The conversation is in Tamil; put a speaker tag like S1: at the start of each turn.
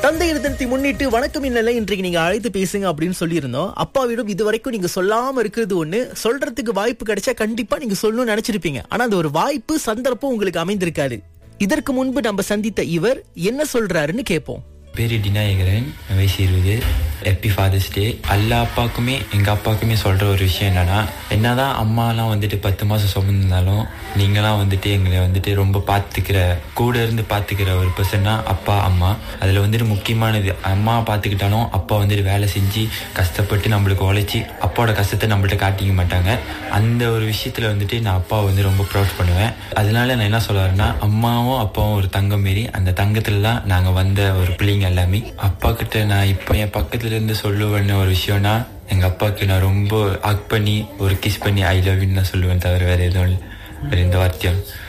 S1: தந்தையர் தினத்தை முன்னிட்டு வணக்கம் இல்ல இன்றைக்கு நீங்க அழைத்து பேசுங்க அப்படின்னு சொல்லியிருந்தோம் அப்பாவிடம் இது வரைக்கும் நீங்க சொல்லாம இருக்கிறது ஒண்ணு சொல்றதுக்கு வாய்ப்பு கிடைச்சா கண்டிப்பா நீங்க சொல்லணும்னு நினைச்சிருப்பீங்க ஆனா அந்த ஒரு வாய்ப்பு சந்தர்ப்பம் உங்களுக்கு அமைந்திருக்காது இதற்கு முன்பு நம்ம சந்தித்த இவர் என்ன சொல்றாருன்னு கேட்போம்
S2: பேர் டினாயகரன் வயசு இருபது ஹாப்பி ஃபாதர்ஸ் டே எல்லா அப்பாவுக்குமே எங்கள் அப்பாவுக்குமே சொல்கிற ஒரு விஷயம் என்னன்னா என்னதான் அம்மாலாம் வந்துட்டு பத்து மாதம் சுமந்திருந்தாலும் நீங்களாம் வந்துட்டு எங்களை வந்துட்டு ரொம்ப பார்த்துக்கிற கூட இருந்து பார்த்துக்கிற ஒரு பர்சன்னா அப்பா அம்மா அதில் வந்துட்டு முக்கியமானது அம்மா பார்த்துக்கிட்டாலும் அப்பா வந்துட்டு வேலை செஞ்சு கஷ்டப்பட்டு நம்மளுக்கு உழைச்சி அப்பாவோட கஷ்டத்தை நம்மள்ட்ட காட்டிக்க மாட்டாங்க அந்த ஒரு விஷயத்தில் வந்துட்டு நான் அப்பாவை வந்து ரொம்ப ப்ரௌட் பண்ணுவேன் அதனால நான் என்ன சொல்ல வரேன்னா அம்மாவும் அப்பாவும் ஒரு தங்கம் மாரி அந்த தங்கத்துல தான் நாங்கள் வந்த ஒரு பிள்ளைங்க எல்லாமே அப்பா கிட்ட நான் இப்போ என் பக்கத்துல இருந்து சொல்லுவேன்னு ஒரு விஷயம்னா எங்க அப்பாவுக்கு நான் ரொம்ப ஹக் பண்ணி ஒரு கிஸ் பண்ணி ஐ லவ் யூன்னு தான் சொல்லுவேன் தவிர வேற எதுவும் இல்லை வேற எந்த வார்த்தையும்